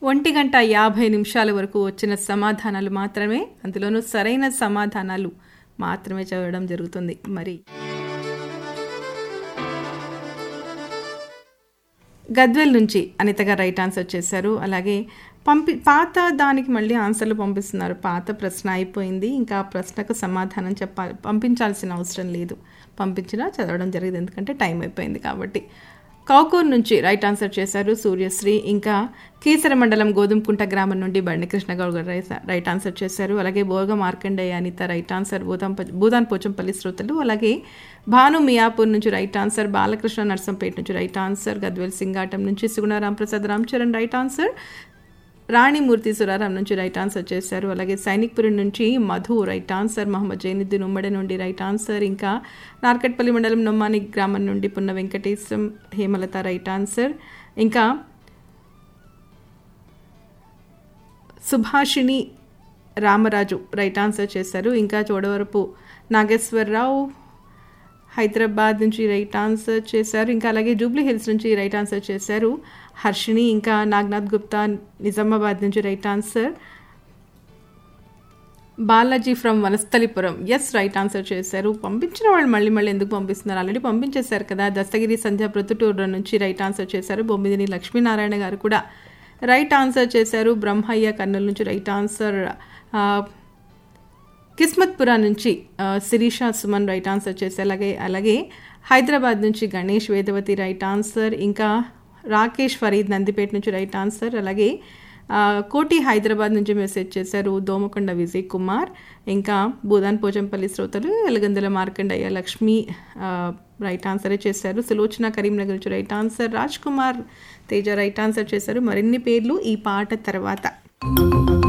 ఒంటి గంట యాభై నిమిషాల వరకు వచ్చిన సమాధానాలు మాత్రమే అందులోనూ సరైన సమాధానాలు మాత్రమే చదవడం జరుగుతుంది మరి గద్వెల్ నుంచి అనిత గారు రైట్ ఆన్సర్ చేశారు అలాగే పంపి పాత దానికి మళ్ళీ ఆన్సర్లు పంపిస్తున్నారు పాత ప్రశ్న అయిపోయింది ఇంకా ఆ ప్రశ్నకు సమాధానం చెప్పాలి పంపించాల్సిన అవసరం లేదు పంపించినా చదవడం జరిగింది ఎందుకంటే టైం అయిపోయింది కాబట్టి కౌకూర్ నుంచి రైట్ ఆన్సర్ చేశారు సూర్యశ్రీ ఇంకా కీసర మండలం గోధుమకుంట గ్రామం నుండి బండికృష్ణ గౌడ్ గారు రైట్ రైట్ ఆన్సర్ చేశారు అలాగే బోర్గ మార్కండేయ అనిత రైట్ ఆన్సర్ భూదాం భూదాన్ పోచంపల్లి శ్రోతలు అలాగే భాను మియాపూర్ నుంచి రైట్ ఆన్సర్ బాలకృష్ణ నర్సంపేట నుంచి రైట్ ఆన్సర్ గద్వేల్ సింగాటం నుంచి సుగుణ రాంప్రసాద్ రామ్ చరణ్ రైట్ ఆన్సర్ రాణిమూర్తి సురారాం నుంచి రైట్ ఆన్సర్ చేశారు అలాగే సైనిక్పురం నుంచి మధు రైట్ ఆన్సర్ మహమ్మద్ జైనుద్దీన్ ఉమ్మడి నుండి రైట్ ఆన్సర్ ఇంకా నార్కట్పల్లి మండలం నొమ్మాని గ్రామం నుండి పున్న వెంకటేశం హేమలత రైట్ ఆన్సర్ ఇంకా సుభాషిణి రామరాజు రైట్ ఆన్సర్ చేశారు ఇంకా చోడవరపు నాగేశ్వరరావు హైదరాబాద్ నుంచి రైట్ ఆన్సర్ చేశారు ఇంకా అలాగే జూబ్లీ హిల్స్ నుంచి రైట్ ఆన్సర్ చేశారు హర్షిని ఇంకా నాగ్నాథ్ గుప్తా నిజామాబాద్ నుంచి right answer Balaji from Vanasthalipuram yes right answer చేశారు పంపించిన వాళ్ళు మళ్ళీ మళ్ళీ ఎందుకు పంపిస్తున్నారు ఆల్రెడీ పంపించేశారు కదా దస్తగిరి సంధ్య ప్రొద్దుటూరు నుంచి రైట్ ఆన్సర్ చేశారు బొమ్మిదిని లక్ష్మీనారాయణ గారు కూడా రైట్ ఆన్సర్ చేశారు బ్రహ్మయ్య కర్నూలు నుంచి రైట్ ఆన్సర్ కిస్మత్పురా నుంచి శిరీష సుమన్ రైట్ ఆన్సర్ చేశారు అలాగే అలాగే హైదరాబాద్ నుంచి గణేష్ వేదవతి రైట్ ఆన్సర్ ఇంకా రాకేష్ ఫరీద్ నందిపేట నుంచి రైట్ ఆన్సర్ అలాగే కోటి హైదరాబాద్ నుంచి మెసేజ్ చేశారు దోమకొండ విజయ్ కుమార్ ఇంకా భూదాన్ పోచంపల్లి శ్రోతలు ఎలగందుల మార్కండయ్య లక్ష్మి రైట్ ఆన్సరే చేశారు సులోచన కరీంనగర్ నుంచి right answer Raj Kumar Teja right answer చేశారు మరిన్ని పేర్లు ఈ పాట తర్వాత